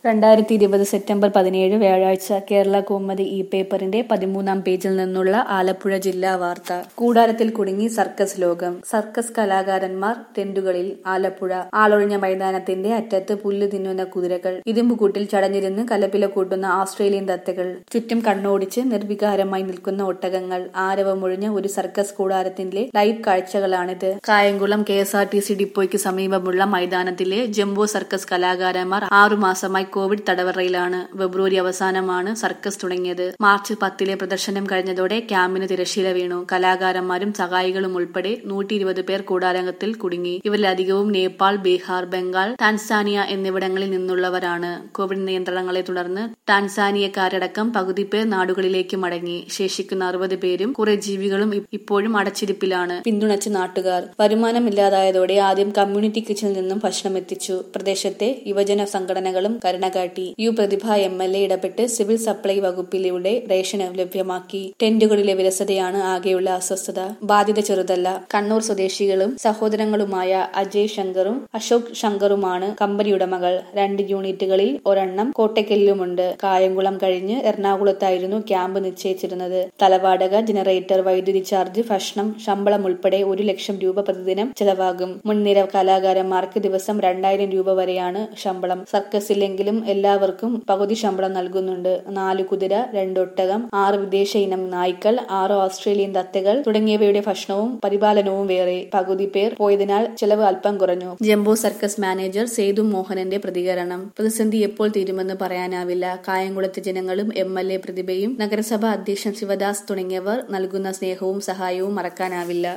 രണ്ടായിരത്തി ഇരുപത് സെപ്റ്റംബർ പതിനേഴ് വ്യാഴാഴ്ച കേരള കൗമുദി ഇ പേപ്പറിന്റെ പതിമൂന്നാം പേജിൽ നിന്നുള്ള ആലപ്പുഴ ജില്ലാ വാർത്ത കൂടാരത്തിൽ കുടുങ്ങി സർക്കസ് ലോകം സർക്കസ് കലാകാരന്മാർ ടെന്റുകളിൽ ആലപ്പുഴ ആളൊഴിഞ്ഞ മൈതാനത്തിന്റെ അറ്റത്ത് പുല്ല് തിന്നുന്ന കുതിരകൾ ഇരുമ്പുകൂട്ടിൽ ചടഞ്ഞിരുന്ന് കലപില കൂട്ടുന്ന ആസ്ട്രേലിയൻ തത്തകൾ ചുറ്റും കണ്ണോടിച്ച് നിർവികാരമായി നിൽക്കുന്ന ഒട്ടകങ്ങൾ ആരവമൊഴിഞ്ഞ ഒരു സർക്കസ് കൂടാരത്തിന്റെ ലൈവ് കാഴ്ചകളാണിത് Kayamkulam K S R T C ഡിപ്പോയ്ക്ക് സമീപമുള്ള മൈതാനത്തിലെ ജംബോ സർക്കസ് കലാകാരന്മാർ ആറുമാസമായി കോവിഡ് തടവറയിലാണ് ഫെബ്രുവരി അവസാനമാണ് സർക്കസ് തുടങ്ങിയത് മാർച്ച് പത്തിലെ പ്രദർശനം കഴിഞ്ഞതോടെ ക്യാമ്പിന് തിരശ്ശീല വീണു കലാകാരന്മാരും സഹായികളും ഉൾപ്പെടെ നൂറ്റി ഇരുപത് പേർ കൂടാരംഗത്തിൽ കുടുങ്ങി ഇവരിലധികവും നേപ്പാൾ ബീഹാർ ബംഗാൾ ടാൻസാനിയ എന്നിവിടങ്ങളിൽ നിന്നുള്ളവരാണ് കോവിഡ് നിയന്ത്രണങ്ങളെ തുടർന്ന് ടാൻസാനിയക്കാരടക്കം പകുതി പേർ നാടുകളിലേക്ക് മടങ്ങി ശേഷിക്കുന്ന അറുപത് പേരും കുറെ ജീവികളും ഇ- ഇപ്പോഴും അടച്ചിരിപ്പിലാണ് പിന്തുണച്ച് നാട്ടുകാർ വരുമാനമില്ലാതായതോടെ ആദ്യം കമ്മ്യൂണിറ്റി കിച്ചണിൽ നിന്നും ഭക്ഷണം എത്തിച്ചു പ്രദേശത്തെ യുവജന സംഘടനകളും കരുണകാട്ടി U Prathibha M L A ഇടപെട്ട് സിവിൽ സപ്ലൈ വകുപ്പിലൂടെ റേഷൻ ലഭ്യമാക്കി ടെന്റുകളിലെ വിരസതയാണ് ആകെയുള്ള അസ്വസ്ഥത ബാധ്യത ചെറുതല്ല കണ്ണൂർ സ്വദേശികളും സഹോദരങ്ങളുമായ അജയ് ശങ്കറും അശോക് ശങ്കറുമാണ് കമ്പനി ഉടമകൾ രണ്ട് യൂണിറ്റുകളിൽ ഒരെണ്ണം കോട്ടയ്ക്കലിലുമുണ്ട് കായംകുളം കഴിഞ്ഞ് എറണാകുളത്തായിരുന്നു ക്യാമ്പ് നിശ്ചയിച്ചിരുന്നത് തലവാടക ജനറേറ്റർ വൈദ്യുതി ചാർജ് ഭക്ഷണം ശമ്പളം ഉൾപ്പെടെ ഒരു ലക്ഷം രൂപ പ്രതിദിനം ചെലവാകും മുൻനിര കലാകാരന്മാർക്ക് ദിവസം രണ്ടായിരം രൂപ വരെയാണ് ശമ്പളം സർക്കസിലെങ്കിലും എല്ലാവർക്കും പകുതി ശമ്പളം നൽകുന്നുണ്ട് നാല് കുതിര രണ്ടൊട്ടകം ആറ് വിദേശ ഇനം നായ്ക്കൾ ആറ് ഓസ്ട്രേലിയൻ തത്തകൾ തുടങ്ങിയവയുടെ ഭക്ഷണവും പരിപാലനവും വേറെ പകുതി പേർ പോയതിനാൽ ചെലവ് അല്പം കുറഞ്ഞു ജംബോ സർക്കസ് മാനേജർ സേതു മോഹനന്റെ പ്രതികരണം പ്രതിസന്ധി എപ്പോൾ തീരുമെന്ന് പറയാനാവില്ല കായംകുളത്തെ ജനങ്ങളും എം എൽ എ പ്രതിഭയും നഗരസഭാ അധ്യക്ഷൻ ശിവദാസ് തുടങ്ങിയവർ നൽകുന്ന സ്നേഹവും സഹായവും മറക്കാനാവില്ല